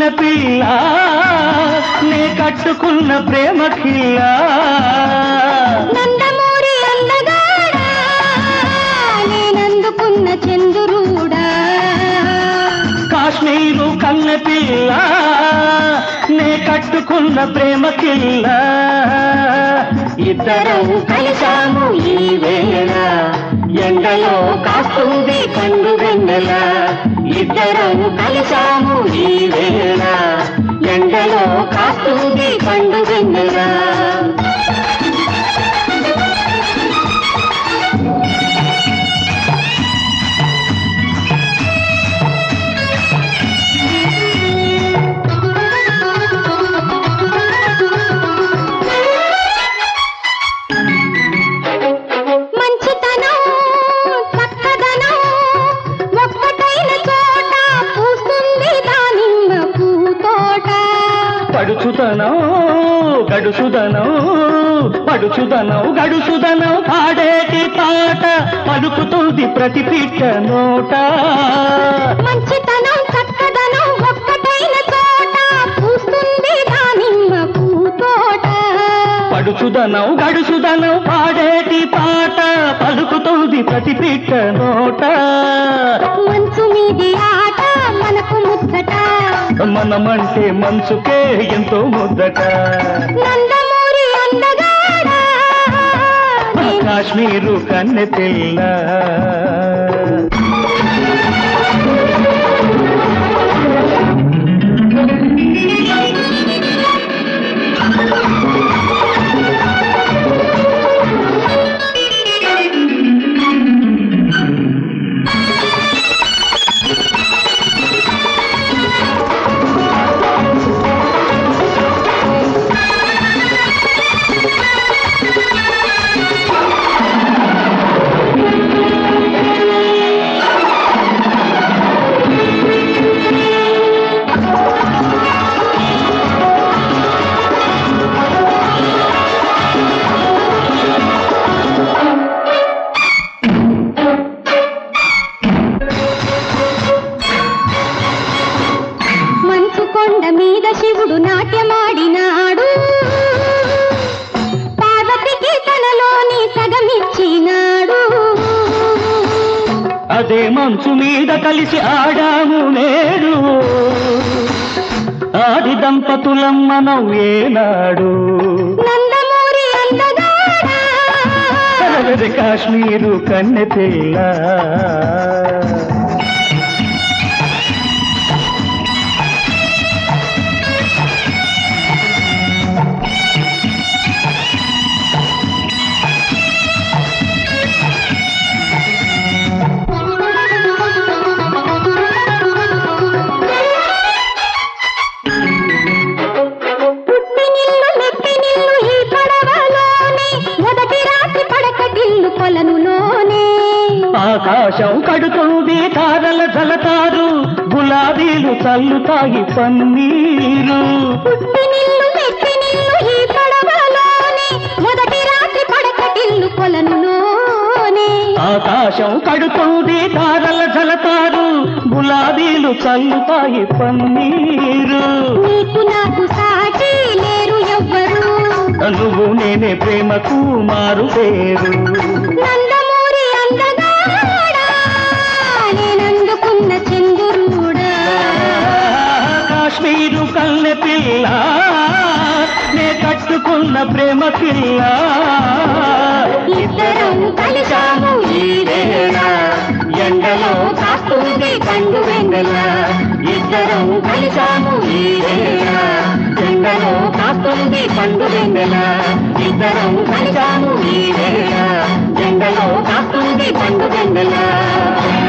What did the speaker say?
కన్న పిల్ల నే కట్టుకున్న ప్రేమ కిల్లా నందమూరి అందగాడా నేనందుకున్న చంద్రుడా కాశ్మీరు కన్న పిల్ల నే కట్టుకున్న ప్రేమ కిల్ల ఇద్దరం కలిశాము ఈ వేళ ఎండలో కాస్తుంది పండు వెన్నెల ఇద్దరం కలిశాము ఈ వేళ ఎండలో కాస్తుంది పండు వెన్నెల మంచితనం చక్కదనం ఒక్కటైన చోట పూస్తుంది దానిమ్మ పూతోట పడుచుదనం గడుసుదనం పడుచుదనం గడుసుదనం పాడేటి పాట పలుకుతుంది ప్రతి పిట్ట నోట మంచితనం చక్కదనం ఒక్కటైన చోట పూస్తుంది దానిమ్మ పూతోట పడుచుదనం గడుసుదనం పాడేటి పాట పలుకుతుంది ప్రతి పిట్ట నోట మంచు మీది ఆట మనకు ముచ్చట మనమంటే మనసుకే ఎంతో ముద్దట నందమూరి అందగాడా ఆ కాశ్మీరు కన్నె పిల్ల మంచు కొండ మీద శివుడు నాట్యమాడినాడు పార్వతికి తనలోని సగమిచ్చినాడు అదే మంచు మీద కలిసి ఆడాము నేడు ఆది దంపతులం మనం ఏనాడు నందమూరి అందగాడా కలవరి కాశ్మీరు కన్నె పిల్ల పుట్టినిల్లు మెట్టినిల్లు ఈ పడవలోనే మొదటి రాత్రి పడకటిల్లు కొలనులోనే ఆకాశం కడుతుంది తారల జలతారు గులాబీలు చల్లుతాయి పన్నీరు పుట్టినిల్లు మెట్టినిల్లు ఈ పడవలోనే మొదటి రాత్రి పడకటిల్లు కొలనులోనే ఆకాశం కడుతుంది తారల జలతారు గులాబీలు చల్లుతాయి పన్నీరు నీకు నాకు సాటి లేరు ఎవ్వరు నువ్వు నేనే ప్రేమకు మారు పేరు నందమూరి అందగాడా నేనందుకున్న చంద్రుడా కాశ్మీరు కన్నె పిల్ల నే కట్టుకున్న ప్రేమ పిల్ల ఇద్దరం కలిశాము ఈ వేళ ఎండలో కాస్తుంది పండు వెన్నెల ఇద్దరం కలిశాము ఈ వేళ ఎండలో కాస్తుంది పండు వెన్నెల ఇద్దరం కలిశాము ఈ వేళ ఎండలో కాస్తుంది పండు వెన్నెల